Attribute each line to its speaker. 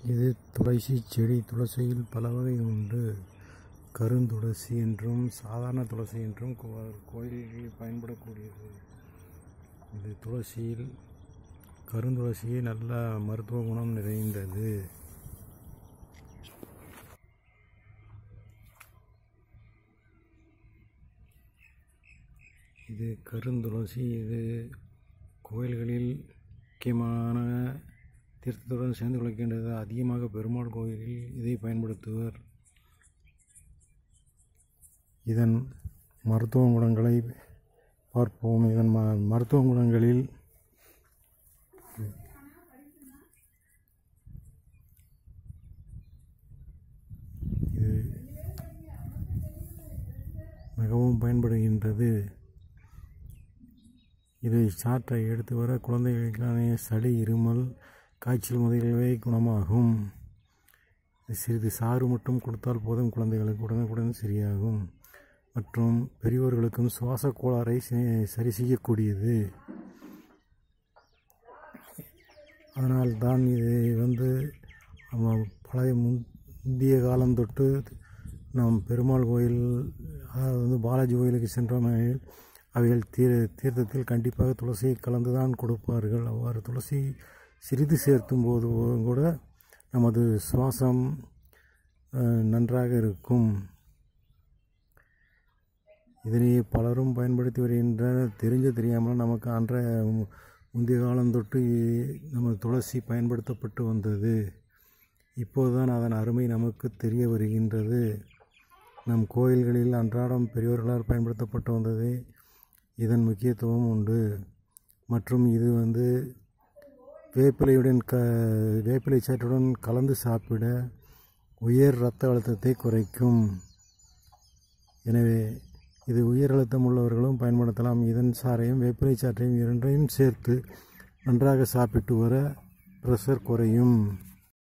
Speaker 1: இது துளசி செடி துளசியில் பல வகை உண்டு கருந்துளசி என்றும் சாதாரண துளசி என்றும் கோ- கோயில்களில் பயன்படக்கூடியது இது துளசியில் கருந்துளசி நல்ல மருத்துவ குணம் நிறைந்தது இது கருந்துளசி இது கோயில்களில் முக்கியமான தீர்த்தத்துடன் சேர்ந்து குளிக்கின்றது அதிகமாக பெருமாள் கோயிலில் இதை பயன்படுத்துவர் இதன் மருத்துவ குணங்களை பார்ப்போம் இதன் ம மருத்துவ குணங்களில் இது மிகவும் பயன்படுகின்றது இதை சாற்றை எடுத்து வர குழந்தைகளுக்கான சளி இருமல் காய்ச்சல் முதலியவை குணமாகும் சிறிது சாறு மட்டும் கொடுத்தால் போதும் குழந்தைகளுக்கு உடனுக்குடன் சரியாகும் மற்றும் பெரியோர்களுக்கும் சுவாச கோளாறை சரி- சரி செய்யக்கூடியது அதனால் தான் இதை வந்து நம்ம பழைய முன் முந்தைய காலம் தொட்டு நாம் பெருமாள் கோயில் அதாவது வந்து பாலாஜி கோயிலுக்கு சென்றோமெனில் அவைகள் தீர் தீர்த்தத்தில் கண்டிப்பாக துளசியை கலந்து தான் கொடுப்பார்கள் அவ்வாறு துளசி சிறிது சேர்த்தும் போது கூட நமது சுவாசம் அஹ், நன்றாக இருக்கும் இதனையே பலரும் பயன்படுத்தி வருகின்றனர் தெரிஞ்ச தெரியாமல் நமக்கு அன்றைய மு- முந்தைய காலம் தொட்டு நம்ம துளசி பயன்படுத்தப்பட்டு வந்தது இப்போதுதான் அதன் அருமை நமக்கு தெரிய வருகின்றது நம் கோயில்களில் அன்றாடம் பெரியோர்களால் பயன்படுத்தப்பட்டு வந்தது இதன் முக்கியத்துவம் உண்டு மற்றும் இது வந்து வேப்பிலையுடன் க வேப்பிலை சாற்றுடன் கலந்து சாப்பிட உயர் இரத்த அழுத்தத்தை குறைக்கும் எனவே இது உயர் அழுத்தம் உள்ளவர்களும் பயன்படுத்தலாம் இதன் சாறையும் வேப்பிலை சாற்றையும் இரண்டையும் சேர்த்து நன்றாக சாப்பிட்டு வர ப்ரெஷர் குறையும்